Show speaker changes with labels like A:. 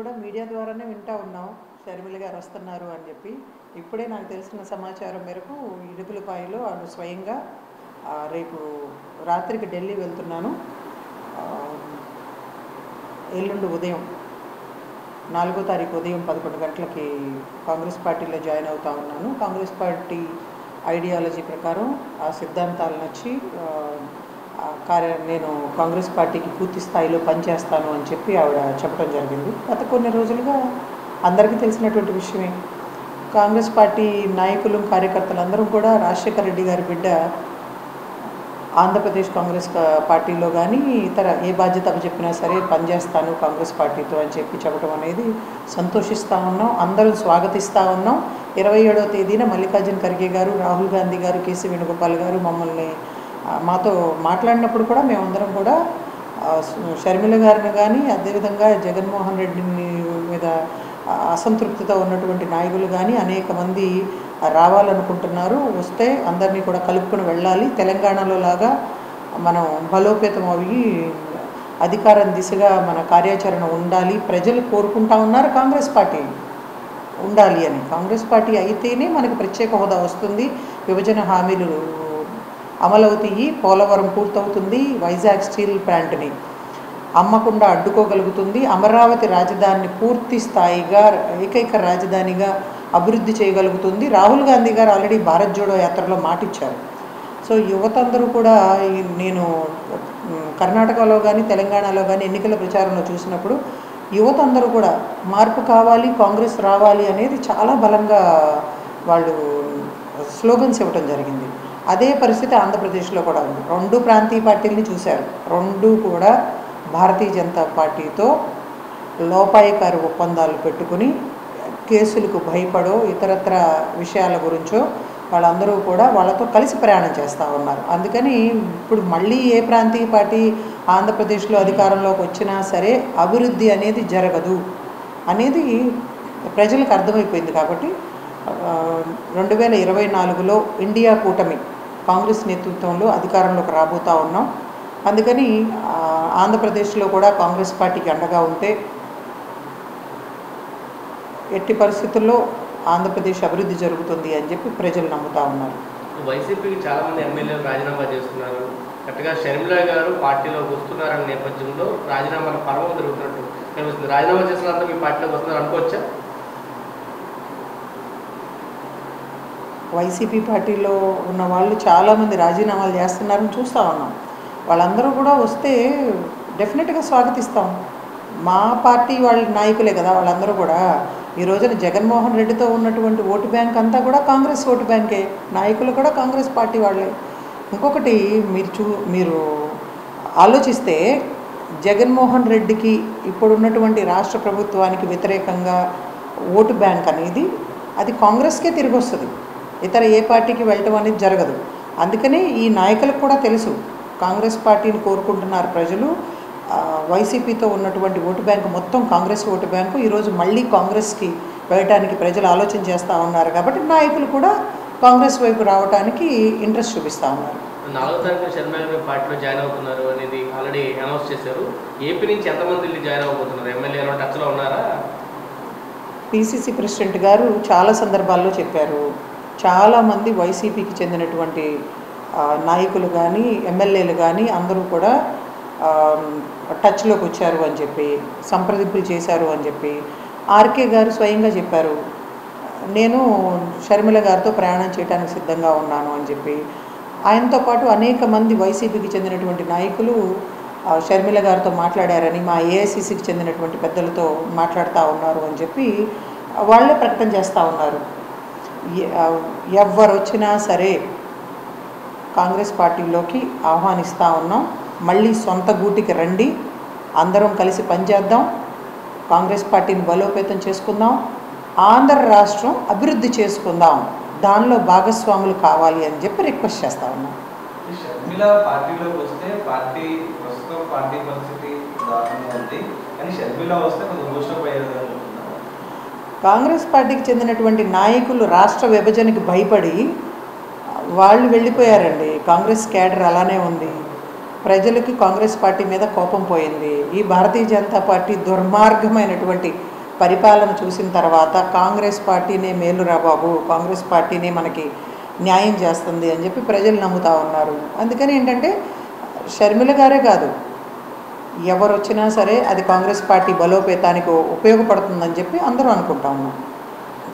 A: కూడా మీడియా ద్వారానే వింటా ఉన్నాం షర్మిల గారు వస్తున్నారు అని చెప్పి ఇప్పుడే నాకు తెలిసిన సమాచారం మేరకు ఇడుపులపాయలో వాళ్ళు స్వయంగా ఆ, రేపు రాత్రికి ఢిల్లీ వెళ్తున్నాను ఆ, ఎల్లుండి ఉదయం నాలుగో తారీఖు ఉదయం పదకొండు గంటలకి కాంగ్రెస్ పార్టీలో జాయిన్ అవుతా ఉన్నాను కాంగ్రెస్ పార్టీ ఐడియాలజీ ప్రకారం ఆ సిద్ధాంతాలు నచ్చి ఆ, ఆ కార్య నేను కాంగ్రెస్ పార్టీకి పూర్తి స్థాయిలో పనిచేస్తాను అని చెప్పి ఆవిడ చెప్పడం జరిగింది గత కొన్ని రోజులుగా అందరికీ తెలిసినటువంటి విషయమే కాంగ్రెస్ పార్టీ నాయకులు కార్యకర్తలందరూ కూడా రాజశేఖర రెడ్డి గారి బిడ్డ ఆంధ్రప్రదేశ్ కాంగ్రెస్ కా- పార్టీలో కానీ ఇతర ఏ బాధ్యత చెప్పినా సరే పనిచేస్తాను కాంగ్రెస్ పార్టీతో అని చెప్పి చెప్పడం అనేది సంతోషిస్తూ ఉన్నాం అందరం స్వాగతిస్తూ ఉన్నాం ఇరవై ఏడవ తేదీన మల్లికార్జున ఖర్గే గారు రాహుల్ గాంధీ గారు కేసీ వేణుగోపాల్ గారు మమ్మల్ని ఆ, మాతో మాట్లాడినప్పుడు కూడా మేమందరం కూడా ఆ, స్- షర్మిల గారిని కానీ అదేవిధంగా జగన్మోహన్ రెడ్డిని మీద ఆ, అసంతృప్తితో ఉన్నటువంటి నాయకులు కానీ అనేక మంది రావాలనుకుంటున్నారు వస్తే అందరినీ కూడా కలుపుకొని వెళ్ళాలి తెలంగాణలో లాగా మనం బలోపేతం అవి అధికారం దిశగా మన కార్యాచరణ ఉండాలి ప్రజలు కోరుకుంటా ఉన్నారు కాంగ్రెస్ పార్టీ ఉండాలి అని కాంగ్రెస్ పార్టీ అయితేనే మనకి ప్రత్యేక హోదా వస్తుంది విభజన హామీలు అమలవుతాయి పోలవరం పూర్తవుతుంది వైజాగ్ స్టీల్ ప్లాంట్ని అమ్మకుండా అడ్డుకోగలుగుతుంది అమరావతి రాజధానిని పూర్తి స్థాయిగా ఏకైక రాజధానిగా అభివృద్ధి చేయగలుగుతుంది రాహుల్ గాంధీ గారు ఆల్రెడీ భారత్ జోడో యాత్రలో మాటిచ్చారు సో యువత అందరూ కూడా ఈ- నేను మ్, కర్ణాటకలో కానీ తెలంగాణలో కానీ ఎన్నికల ప్రచారంలో చూసినప్పుడు యువత అందరూ కూడా మార్పు కావాలి కాంగ్రెస్ రావాలి అనేది చాలా బలంగా వాళ్ళు స్లోగన్స్ ఇవ్వటం జరిగింది అదే పరిస్థితి ఆంధ్రప్రదేశ్లో కూడా ఉంది రెండు ప్రాంతీయ పార్టీలని చూశారు రెండు కూడా భారతీయ జనతా పార్టీతో లోపాయికారి ఒప్పందాలు పెట్టుకుని కేసులకు భయపడో ఇతరత్ర విషయాల గురించో వాళ్ళందరూ కూడా వాళ్ళతో కలిసి ప్రయాణం చేస్తూ ఉన్నారు అందుకని ఇప్పుడు మళ్ళీ ఏ ప్రాంతీయ పార్టీ ఆంధ్రప్రదేశ్లో అధికారంలోకి వచ్చినా సరే అభివృద్ధి అనేది జరగదు అనేది ప్రజలకు అర్థమైపోయింది కాబట్టి రెండు వేల ఇరవై నాలుగులో ఇండియా కూటమి కాంగ్రెస్ నేతృత్వంలో అధికారంలోకి రాబోతా ఉన్నాం అందుకని ఆ, ఆంధ్రప్రదేశ్లో కూడా కాంగ్రెస్ పార్టీకి అండగా ఉంటే ఎట్టి పరిస్థితుల్లో ఆంధ్రప్రదేశ్ అభివృద్ధి జరుగుతుంది అని చెప్పి ప్రజలు నమ్ముతా ఉన్నారు
B: వైసీపీకి చాలా మంది ఎమ్మెల్యేలు రాజీనామా చేస్తున్నారు కరెక్ట్గా షర్మిల గారు పార్టీలోకి వస్తున్నారన్న నేపథ్యంలో రాజీనామాల పర్వం జరుగుతున్నట్టు కనిపిస్తుంది రాజీనామా చేసిన అంతా మీ పార్టీలోకి వస్తున్నారు అనుకోవచ్చా
A: వైసీపీ పార్టీలో ఉన్న వాళ్ళు చాలామంది రాజీనామాలు చేస్తున్నారని చూస్తూ ఉన్నాం వాళ్ళందరూ కూడా వస్తే డెఫినెట్గా స్వాగతిస్తాం మా పార్టీ వాళ్ళ నాయకులే కదా వాళ్ళందరూ కూడా ఈ రోజున జగన్మోహన్ రెడ్డితో ఉన్నటువంటి ఓటు బ్యాంక్ అంతా కూడా కాంగ్రెస్ ఓటు బ్యాంకే నాయకులు కూడా కాంగ్రెస్ పార్టీ వాళ్ళే ఇంకొకటి మీరు చూ మీరు ఆలోచిస్తే జగన్మోహన్ రెడ్డికి ఇప్పుడున్నటువంటి రాష్ట్ర ప్రభుత్వానికి వ్యతిరేకంగా ఓటు బ్యాంక్ అనేది అది కాంగ్రెస్కే తిరిగి వస్తుంది ఇతర ఏ పార్టీకి వెళ్ళటం అనేది జరగదు అందుకనే ఈ నాయకులకు కూడా తెలుసు కాంగ్రెస్ పార్టీని కోరుకుంటున్నారు ప్రజలు ఆ, వైసీపీతో ఉన్నటువంటి ఓటు బ్యాంకు మొత్తం కాంగ్రెస్ ఓటు బ్యాంకు ఈరోజు మళ్ళీ కాంగ్రెస్కి వెళ్ళటానికి ప్రజలు ఆలోచన చేస్తూ ఉన్నారు కాబట్టి నాయకులు కూడా కాంగ్రెస్ వైపు రావడానికి ఇంట్రెస్ట్ చూపిస్తూ ఉన్నారు
B: నాలుగో తారీఖున షర్మిల గారు మీ పార్టీలో జాయిన్ అవుతున్నారు అనేది ఆల్రెడీ అనౌన్స్ చేశారు ఏపీ నుంచి ఎంతమంది వెళ్ళి జాయిన్ అవ్వబోతున్నారు ఎమ్మెల్యేలు టచ్లో ఉన్నారా
A: పిసిసి ప్రెసిడెంట్ గారు చాలా సందర్భాల్లో చెప్పారు చాలామంది వైసీపీకి చెందినటువంటి ఆ, నాయకులు కానీ ఎమ్మెల్యేలు కానీ అందరూ కూడా ఆ, టచ్లోకి వచ్చారు అని చెప్పి సంప్రదింపులు చేశారు అని చెప్పి ఆర్కే గారు స్వయంగా చెప్పారు నేను షర్మిల గారితో ప్రయాణం చేయడానికి సిద్ధంగా ఉన్నాను అని చెప్పి ఆయనతో పాటు అనేక మంది వైసీపీకి చెందినటువంటి నాయకులు ఆ, షర్మిల గారితో మాట్లాడారని మా ఏఐసిసికి చెందినటువంటి పెద్దలతో మాట్లాడుతూ ఉన్నారు అని చెప్పి వాళ్ళే ప్రకటన చేస్తూ ఉన్నారు ఎ- ఆ, ఎవ్వరు వచ్చినా సరే కాంగ్రెస్ పార్టీలోకి ఆహ్వానిస్తూ ఉన్నాం మళ్ళీ సొంత గూటికి రండి అందరం కలిసి పనిచేద్దాం కాంగ్రెస్ పార్టీని బలోపేతం చేసుకుందాం ఆంధ్ర రాష్ట్రం అభివృద్ధి చేసుకుందాం దానిలో భాగస్వాములు కావాలి అని చెప్పి రిక్వెస్ట్ చేస్తా ఉన్నాం
C: ఈ షర్మిల పార్టీలోకి వస్తే పార్టీ ప్రస్తుతం పార్టీ పరిస్థితి దారుణంగా ఉంది కానీ షర్మిల వస్తే కొంచెం బూస్టప్ అయ్యేది అనుకుంటున్నాను
A: కాంగ్రెస్ పార్టీకి చెందినటువంటి నాయకులు రాష్ట్ర విభజనకి భయపడి వాళ్ళు వెళ్ళిపోయారండి కాంగ్రెస్ క్యాడర్ అలానే ఉంది ప్రజలకి కాంగ్రెస్ పార్టీ మీద కోపం పోయింది ఈ భారతీయ జనతా పార్టీ దుర్మార్గమైనటువంటి పరిపాలన చూసిన తర్వాత కాంగ్రెస్ పార్టీనే మేలురా బాబు కాంగ్రెస్ పార్టీనే మనకి న్యాయం చేస్తుంది అని చెప్పి ప్రజలు నమ్ముతా ఉన్నారు అందుకని ఏంటంటే షర్మిల గారే కాదు ఎవరు వచ్చినా సరే అది కాంగ్రెస్ పార్టీ బలోపేతానికి ఉపయోగపడుతుందని చెప్పి అందరూ అనుకుంటా ఉన్నాం